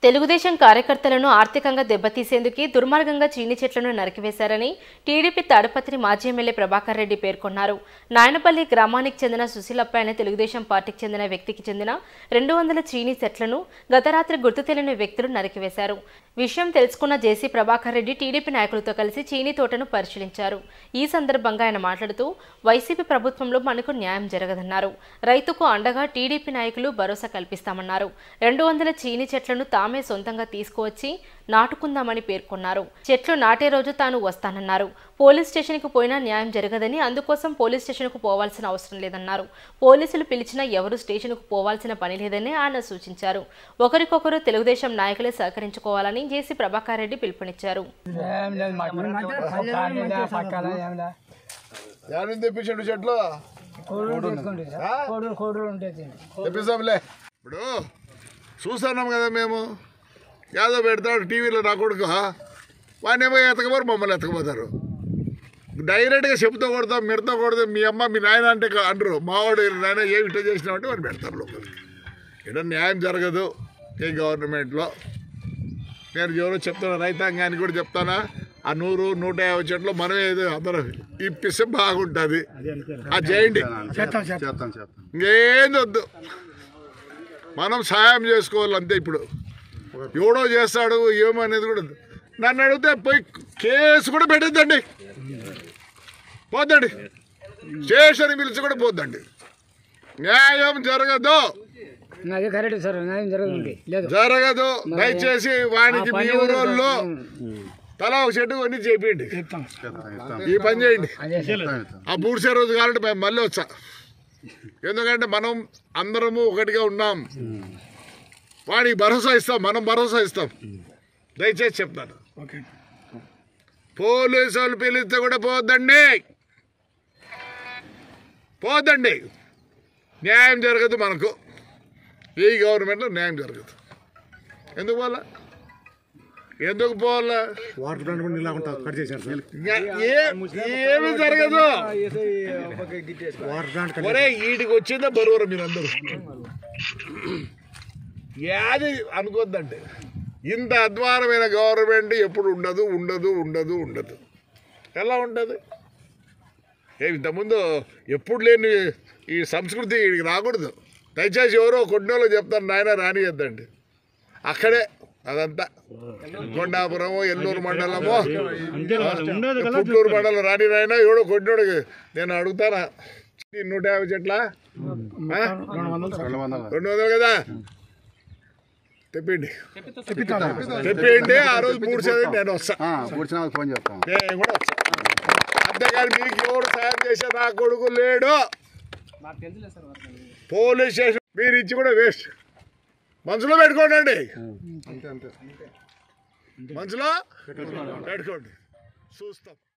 తెలుగుదేశం కార్యకర్తలను ఆర్థికంగా దెబ్బతీసేందుకే దుర్మార్గంగా చీని చెట్లను నరికివేశారని టీడీపీ తాడపత్రి మాజీ ఎమ్మెల్యే ప్రభాకర్ రెడ్డి పేర్కొన్నారు నాయనపల్లి గ్రామానికి చెందిన సుశీలప్ప అనే తెలుగుదేశం పార్టీకి చెందిన వ్యక్తికి చెందిన రెండు వందల చీనీ చెట్లను గత రాత్రి గుర్తు తెలియని వ్యక్తులు నరికివేశారు విషయం తెలుసుకున్న జేసీ ప్రభాకర్ రెడ్డి టీడీపీ నాయకులతో కలిసి చీనీ తోటను పరిశీలించారు ఈ సందర్భంగా ఆయన మాట్లాడుతూ వైసీపీ ప్రభుత్వంలో మనకు న్యాయం జరగదన్నారు రైతుకు అండగా టీడీపీ నాయకులు భరోసా కల్పిస్తామన్నారు రెండు వందల చీనీ చెట్లను తామే సొంతంగా తీసుకువచ్చి నాటుకుందామని పేర్కొన్నారు చెట్లు నాటే రోజు తాను వస్తానన్నారు పోలీస్ స్టేషన్కు పోయినా న్యాయం జరగదని అందుకోసం పోలీస్ స్టేషన్కు పోవాల్సిన అవసరం లేదన్నారు పోలీసులు పిలిచినా ఎవరు స్టేషన్కు పోవాల్సిన పని లేదని ఆయన సూచించారు ఒకరికొకరు తెలుగుదేశం నాయకులే సహకరించుకోవాలని జేసీ ప్రభాకర్ రెడ్డి పిలుపునిచ్చారు ఏం లేదు మాకు పక్కన పక్కన ఏం లేదు యాడిని తెప్పించండు చెట్లు కోడూరు తెచ్చుకోండి కోడూరు కోడూరు ఉంటుంది తెప్పిస్తాంలే ఇప్పుడు చూస్తున్నాం కదా మేము యాదో పెడతాడు టీవీలో నా కొడుకు వాడినేమో ఎతకపోరు మమ్మల్ని ఎతకపోతారు డైరెక్ట్గా చెప్తూ కొడతాం మిడతా కొడతాం మీ అమ్మ మీ నాయన అంటే కా- అనరు మావాడు నాయన ఏమి ఇట్లా చేసినామంటే వాడిని పెడతారు లోపలికి ఇక్కడ న్యాయం జరగదు ఈ గవర్నమెంట్లో నేను ఎవరో చెప్తాను రైతాంగానికి కూడా చెప్తానా ఆ నూరు నూట యాభై చెట్లు మనమే ఏదో అందరం ఇప్పిస్తే బాగుంటుంది అది చేయండి చేస్తాం చేస్తాం చేస్తాం చేస్తాం ఇంకేం వద్దు మనం సహాయం చేసుకోవాలి అంతే ఇప్పుడు ఎవడో చేస్తాడు ఏమనేది కూడా వద్దు. నన్ను అడిగితే పోయి కేసు కూడా పెట్టద్దండి పోద్దండి స్టేషన్ పిలిచి కూడా పోద్దండి న్యాయం జరగదు అది కరెక్ట్ సార్ న్యాయం జరుగుతుంది లేదు జరగదు దయచేసి వానికి మీ పని ఊరోళ్ళు తలా ఒక చెట్టు కొని చేయండి చెప్తాం ఈ పని చేయండి అదే సార్ ఆ పూడ్చే రోజు కావాలంటే మేము మళ్ళీ వచ్చా ఎందుకంటే మనం అందరము ఒకటిగా ఉన్నాం వాడికి భరోసా ఇస్తాం మనం భరోసా ఇస్తాం దయచేసి చెప్తాను ఓకే పోలీసు వాళ్ళు పిలిస్తే కూడా పోద్దండి పోద్దండి న్యాయం జరగదు మనకు ఈ గవర్నమెంట్లో న్యాయం జరగదు ఎందుకు పోవాలా ఎందుకు పోవాలా వాటర్ ప్లాంట్ కూడా నీళ్ళు కట్ చేశారు సార్ ఇంకా ఏ- ఏమీ జరగదు వాటర్ ప్లాంట్ కట్ ఒరే వీటికి వచ్చిందా బరువురా మీరందరూ యాది అనుకోద్దండి ఇంత అధ్వానమైన గవర్నమెంట్ ఎప్పుడు ఉండదు ఉండదు ఉండదు ఉండదు ఎలా ఉంటుంది ఏ ఇంతకుముందు ఎప్పుడు లేని ఈ సంస్కృతి వీడికి రాకూడదు దయచేసి ఎవరో కొన్నిలో చెప్తాను నాయన రానియద్దండి అక్కడే అదంతా కొండాపురము ఎల్లూరు మండలము పుట్లూరు మండలం రాని నాయన ఎవడో కొట్టినోడికి నేను అడుగుతానా ఈ నూట యాభై చెట్ల రెండు వందలు రెండు వందలు కదా తెప్పిండి తెప్పిండి ఆ రోజు మూడు చదివి నేను వస్తా కూర్చున్నా ఫోన్ చేస్తాం నేను కూడా వస్తా అంతేగాని మీకు ఎవరు సాయం చేసే నా కొడుకు లేడు పోలీస్ స్టేషన్ మీరు ఇచ్చి కూడా వేస్ట్ మనసులో పెట్టుకోండి అంతే అంతే మనసులో పెట్టుకోండి చూస్తాం